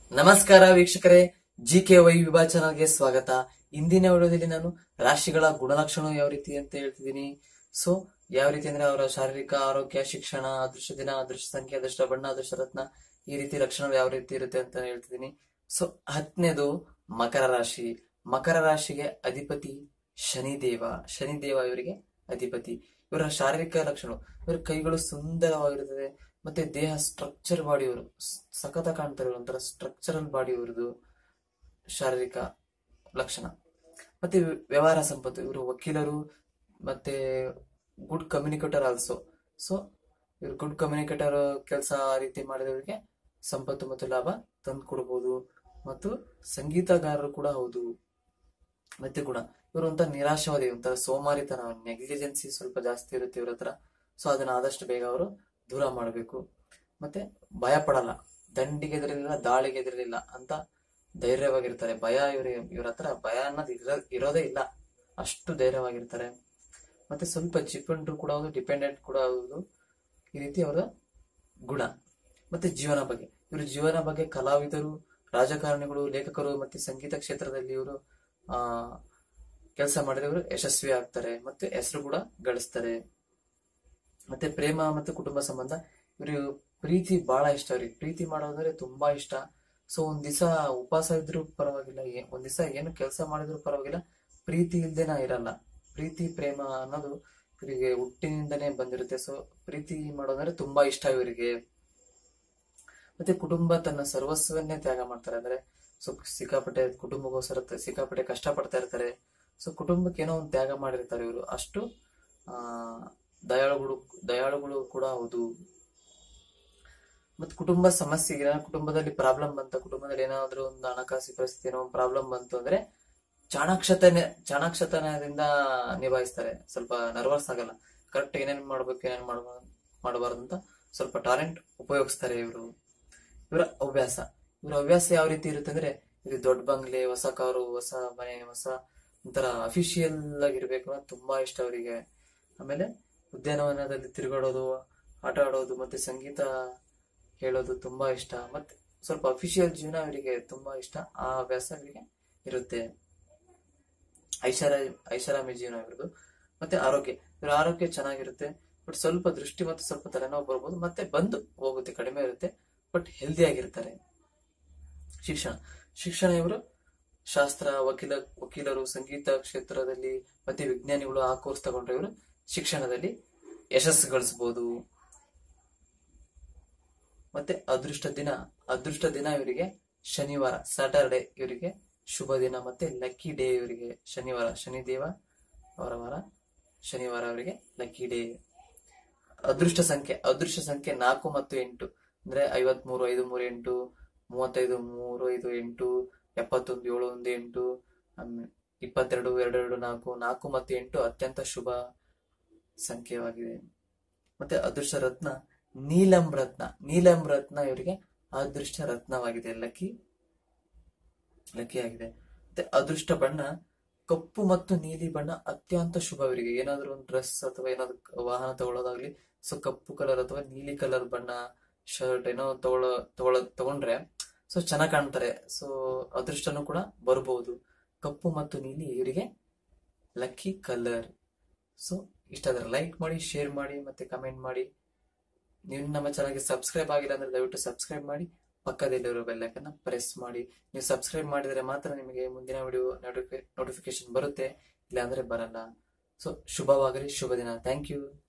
ನಮಸ್ಕಾರ ವೀಕ್ಷಕರೇ G K Y ವಿಭಾಚನಗೆ ಸ್ವಾಗತ ಇಂದಿನ ವಿಡಿಯೋದಲ್ಲಿ ನಾನು ರಾಶಿಗಳ ಗುಣಲಕ್ಷಣ ಯಾವ ರೀತಿ ಅಂತ ಹೇಳ್ತಿದ್ದೀನಿ ಸೊ ಯಾವ ರೀತಿ ಅಂದ್ರೆ ಅವರ ಶಾರೀರಿಕ ಆರೋಗ್ಯ ಶಿಕ್ಷಣ ಅದೃಷ್ಟ ದಿನ ಅದೃಷ್ಟ ಸಂಖ್ಯೆ ಅದೃಷ್ಟ ಬಣ್ಣ ಅದೃಷ್ಟ ರತ್ನ ಈ ರೀತಿ ಲಕ್ಷಣ ಯಾವ ರೀತಿ ಇರುತ್ತೆ ಅಂತ ಹೇಳ್ತಿದ್ದೀನಿ ಸೊ ಹತ್ತನೇದು ಮಕರ ರಾಶಿ ಮಕರ ರಾಶಿಗೆ ಅಧಿಪತಿ ಶನಿದೇವ ಶನಿದೇವ ಇವರಿಗೆ ಅಧಿಪತಿ ಇವರ ಶಾರೀರಿಕ ಲಕ್ಷಣ ಇವರ ಕೈಗಳು ಸುಂದರವಾಗಿರುತ್ತದೆ ಮತ್ತೆ ದೇಹ ಸ್ಟ್ರಕ್ಚರ್ ಬಾಡಿ ಇವರು ಸಖತ ಕಾಣ್ತಾರೆ ಒಂಥರ ಸ್ಟ್ರಕ್ಚರಲ್ ಬಾಡಿ ಇವ್ರದ್ದು ಶಾರೀರಿಕ ಲಕ್ಷಣ ಮತ್ತೆ ವ್ಯ- ವ್ಯವಹಾರ ಸಂಪತ್ತು ಇವರು ವಕೀಲರು ಮತ್ತೆ ಗುಡ್ ಕಮ್ಯುನಿಕೇಟರ್ ಆಲ್ಸೋ ಸೊ ಇವರು ಗುಡ್ ಕಮ್ಯುನಿಕೇಟರ್ ಕೆಲಸ ಆ ರೀತಿ ಮಾಡಿದವರಿಗೆ ಸಂಪತ್ತು ಮತ್ತು ಲಾಭ ತಂದು ಕೊಡಬಹುದು ಮತ್ತು ಸಂಗೀತಗಾರರು ಕೂಡ ಹೌದು ಮತ್ತೆ ಗುಣ ಇವರು ಒಂಥರ ನಿರಾಶವಾದಿ ಒಂಥರ ಸೋಮಾರಿತನ ನೆಗ್ಲಿಜೆನ್ಸಿ ಸ್ವಲ್ಪ ಜಾಸ್ತಿ ಇರುತ್ತೆ ಇವ್ರ ಹತ್ರ ಸೊ ಅದನ್ನ ಆದಷ್ಟು ಬೇಗ ಅವರು ದೂರ ಮಾಡಬೇಕು ಮತ್ತೆ ಭಯ ಪಡಲ್ಲ ದಂಡಿಗೆ ಎದುರಿಲ್ಲ ದಾಳಿಗೆ ಎದುರಿಲ್ಲ ಅಂತ ಧೈರ್ಯವಾಗಿರ್ತಾರೆ ಭಯ ಇವ್ರ ಇವ್ರ ಹತ್ರ ಭಯ ಅನ್ನೋದು ಇರ ಇರೋದೇ ಇಲ್ಲ ಅಷ್ಟು ಧೈರ್ಯವಾಗಿರ್ತಾರೆ ಮತ್ತೆ ಸ್ವಲ್ಪ ಜಿಪೆಂಡ್ರು ಕೂಡ ಹೌದು ಡಿಪೆಂಡೆಂಟ್ ಕೂಡ ಹೌದು ಈ ರೀತಿ ಅವರ ಗುಣ ಮತ್ತೆ ಜೀವನ ಬಗ್ಗೆ ಇವರು ಜೀವನ ಬಗ್ಗೆ ಕಲಾವಿದರು ರಾಜಕಾರಣಿಗಳು ಲೇಖಕರು ಮತ್ತೆ ಸಂಗೀತ ಕ್ಷೇತ್ರದಲ್ಲಿ ಇವರು ಆ ಕೆಲಸ ಮಾಡಿದ್ರೆ ಇವರು ಯಶಸ್ವಿ ಆಗ್ತಾರೆ ಮತ್ತೆ ಹೆಸರು ಕೂಡ ಗಳಿಸ್ತಾರೆ ಮತ್ತೆ ಪ್ರೇಮ ಮತ್ತೆ ಕುಟುಂಬ ಸಂಬಂಧ ಇವರು ಪ್ರೀತಿ ಬಹಳ ಇಷ್ಟ ಅವ್ರಿಗೆ ಪ್ರೀತಿ ಮಾಡೋದಂದ್ರೆ ತುಂಬಾ ಇಷ್ಟ ಸೊ ಒಂದ್ ದಿವಸ ಉಪವಾಸ ಇದ್ರು ಪರವಾಗಿಲ್ಲ ಏ- ಒಂದ್ ದಿವಸ ಏನು ಕೆಲಸ ಮಾಡಿದ್ರು ಪರವಾಗಿಲ್ಲ ಪ್ರೀತಿ ಇಲ್ದೇನ ಇರಲ್ಲ ಪ್ರೀತಿ ಪ್ರೇಮ ಅನ್ನೋದು ಇವರಿಗೆ ಹುಟ್ಟಿನಿಂದನೇ ಬಂದಿರುತ್ತೆ ಸೊ ಪ್ರೀತಿ ಮಾಡೋದಂದ್ರೆ ತುಂಬಾ ಇಷ್ಟ ಇವರಿಗೆ ಮತ್ತೆ ಕುಟುಂಬ ತನ್ನ ಸರ್ವಸ್ವನ್ನೇ ತ್ಯಾಗ ಮಾಡ್ತಾರೆ ಅಂದ್ರೆ ಸೊ ಸಿಕ್ಕಾಪಟ್ಟೆ ಕುಟುಂಬಕ್ಕೋಸ್ಕರ ತ- ಸಿಕ್ಕಾಪಟ್ಟೆ ಕಷ್ಟ ಪಡ್ತಾ ಇರ್ತಾರೆ ಸೊ ಕುಟುಂಬಕ್ಕೆ ಏನೋ ಒಂದು ತ್ಯಾಗ ಮಾಡಿರ್ತಾರೆ ಇವರು ಅಷ್ಟು ಆ ದಯಾಳುಗಳು ದಯಾಳುಗಳು ಕೂಡ ಹೌದು ಮತ್ತೆ ಕುಟುಂಬ ಸಮಸ್ಯೆ ಏನಾದ್ರು ಕುಟುಂಬದಲ್ಲಿ ಪ್ರಾಬ್ಲಮ್ ಬಂತ ಕುಟುಂಬದಲ್ಲಿ ಏನಾದ್ರೂ ಒಂದು ಹಣಕಾಸು ಪರಿಸ್ಥಿತಿ ಏನೋ ಪ್ರಾಬ್ಲಮ್ ಬಂತು ಅಂದ್ರೆ ಚಾಣಾಕ್ಷತನೆ ಚಾಣಾಕ್ಷತನದಿಂದ ನಿಭಾಯಿಸ್ತಾರೆ ಸ್ವಲ್ಪ ನರ್ವಸ್ ಆಗಲ್ಲ ಕರೆಕ್ಟ್ ಏನೇನ್ ಮಾಡ್ಬೇಕು ಏನೇನ್ ಮಾಡ್ಬಾರ್ದು ಮಾಡಬಾರ್ದು ಅಂತ ಸ್ವಲ್ಪ ಟ್ಯಾಲೆಂಟ್ ಉಪಯೋಗಿಸ್ತಾರೆ ಇವರು ಇವರ ಹವ್ಯಾಸ ಇವರ ಹವ್ಯಾಸ ಯಾವ ರೀತಿ ಇರುತ್ತೆ ಅಂದ್ರೆ ಇದು ದೊಡ್ಡ ಬಂಗ್ಲೆ ಹೊಸ ಕಾರು ಹೊಸ ಮನೆ ಹೊಸ ಒಂಥರ ಅಫಿಷಿಯಲ್ ಆಗಿರ್ಬೇಕು ಅನ್ನೋದು ತುಂಬಾ ಇಷ್ಟ ಅವರಿಗೆ ಆಮೇಲೆ ಉದ್ಯಾನವನದಲ್ಲಿ ತಿರುಗಾಡೋದು ಆಟ ಆಡೋದು ಮತ್ತೆ ಸಂಗೀತ ಹೇಳೋದು ತುಂಬಾ ಇಷ್ಟ ಮತ್ತೆ ಸ್ವಲ್ಪ ಅಫಿಷಿಯಲ್ ಜೀವನ ಇವರಿಗೆ ತುಂಬಾ ಇಷ್ಟ ಆ ಹವ್ಯಾಸ ಇವರಿಗೆ ಇರುತ್ತೆ ಐಷಾರಾಮಿ ಐಷಾರಾಮಿ ಜೀವನ ಇವ್ರದ್ದು ಮತ್ತೆ ಆರೋಗ್ಯ ಇವ್ರ ಆರೋಗ್ಯ ಚೆನ್ನಾಗಿರುತ್ತೆ ಬಟ್ ಸ್ವಲ್ಪ ದೃಷ್ಟಿ ಮತ್ತು ಸ್ವಲ್ಪ ತಲೆನೋವು ಬರ್ಬೋದು ಮತ್ತೆ ಬಂದು ಹೋಗುತ್ತೆ ಕಡಿಮೆ ಇರುತ್ತೆ ಬಟ್ ಹೆಲ್ದಿ ಆಗಿರ್ತಾರೆ ಶಿಕ್ಷಣ ಶಿಕ್ಷಣ ಇವರು ಶಾಸ್ತ್ರ ವಕೀಲ ವಕೀಲರು ಸಂಗೀತ ಕ್ಷೇತ್ರದಲ್ಲಿ ಮತ್ತೆ ವಿಜ್ಞಾನಿಗಳು ಆ ಕೋರ್ಸ್ ತಗೊಂಡ್ರೆ ಇವರು ಶಿಕ್ಷಣದಲ್ಲಿ ಯಶಸ್ಸು ಗಳಿಸಬಹುದು ಮತ್ತೆ ಅದೃಷ್ಟ ದಿನ ಅದೃಷ್ಟ ದಿನ ಇವರಿಗೆ ಶನಿವಾರ ಸ್ಯಾಟರ್ಡೆ ಇವರಿಗೆ ಶುಭ ದಿನ ಮತ್ತೆ ಲಕ್ಕಿ ಡೇ ಇವರಿಗೆ ಶನಿವಾರ ಶನಿದೇವ ಅವರ ವಾರ ಶನಿವಾರ ಅವರಿಗೆ ಲಕ್ಕಿ ಡೇ ಅದೃಷ್ಟ ಸಂಖ್ಯೆ ಅದೃಷ್ಟ ಸಂಖ್ಯೆ ನಾಲ್ಕು ಮತ್ತು ಎಂಟು ಅಂದ್ರೆ ಐವತ್ಮೂರು ಐದು ಮೂರು ಎಂಟು ಮೂವತ್ತೈದು ಮೂರು ಐದು ಎಂಟು ಎಪ್ಪತ್ತೊಂದು ಏಳು ಒಂದು ಎಂಟು ಆಮೇಲೆ ಇಪ್ಪತ್ತೆರಡು ಎರಡು ಎರಡು ನಾಲ್ಕು ನಾಲ್ಕು ಮತ್ತು ಎಂಟು ಅತ್ಯಂತ ಶುಭ ಸಂಖ್ಯೆಯಾಗಿದೆ ಮತ್ತೆ ಅದೃಷ್ಟ ರತ್ನ ನೀಲಂ ರತ್ನ ನೀಲಂ ರತ್ನ ಇವರಿಗೆ ಅದೃಷ್ಟ ರತ್ನವಾಗಿದೆ ಲಕ್ಕಿ ಲಕ್ಕಿ ಆಗಿದೆ ಮತ್ತೆ ಅದೃಷ್ಟ ಬಣ್ಣ ಕಪ್ಪು ಮತ್ತು ನೀಲಿ ಬಣ್ಣ ಅತ್ಯಂತ ಶುಭ ಇವರಿಗೆ ಏನಾದ್ರೂ ಒಂದು ಡ್ರೆಸ್ ಅಥವಾ ಏನಾದ್ರು ವಾಹನ ತಗೊಳ್ಳೋದಾಗ್ಲಿ ಸೊ ಕಪ್ಪು ಕಲರ್ ಅಥವಾ ನೀಲಿ ಕಲರ್ ಬಣ್ಣ ಶರ್ಟ್ ಏನೋ ತಗೊಳ್ಳೋ ತಗೊಳ್ಳೋ ತಗೊಂಡ್ರೆ ಸೊ ಚೆನ್ನಾಗಿ ಕಾಣ್ತಾರೆ ಸೊ ಅದೃಷ್ಟನೂ ಕೂಡ ಬರಬಹುದು ಕಪ್ಪು ಮತ್ತು ನೀಲಿ ಇವರಿಗೆ ಲಕ್ಕಿ ಕಲರ್ ಸೊ ಇಷ್ಟ ಆದ್ರೆ ಲೈಕ್ ಮಾಡಿ ಶೇರ್ ಮಾಡಿ ಮತ್ತೆ ಕಮೆಂಟ್ ಮಾಡಿ ನೀವು ನಮ್ಮ ಚಾನಲ್ಗೆ ಸಬ್ಸ್ಕ್ರೈಬ್ ಆಗಿಲ್ಲ ಅಂದ್ರೆ ದಯವಿಟ್ಟು ಸಬ್ಸ್ಕ್ರೈಬ್ ಮಾಡಿ ಪಕ್ಕದಲ್ಲಿರೋ ಬೆಲ್ಲೈಕನ್ನ ಪ್ರೆಸ್ ಮಾಡಿ ನೀವು ಸಬ್ಸ್ಕ್ರೈಬ್ ಮಾಡಿದ್ರೆ ಮಾತ್ರ ನಿಮಗೆ ಮುಂದಿನ ವಿಡಿಯೋ ನೋಟಿಫಿಕೇಶನ್ ಬರುತ್ತೆ ಇಲ್ಲಾಂದ್ರೆ ಬರಲ್ಲ ಸೊ ಶುಭವಾಗಲಿ ಶುಭ ದಿನ ಥ್ಯಾಂಕ್ ಯು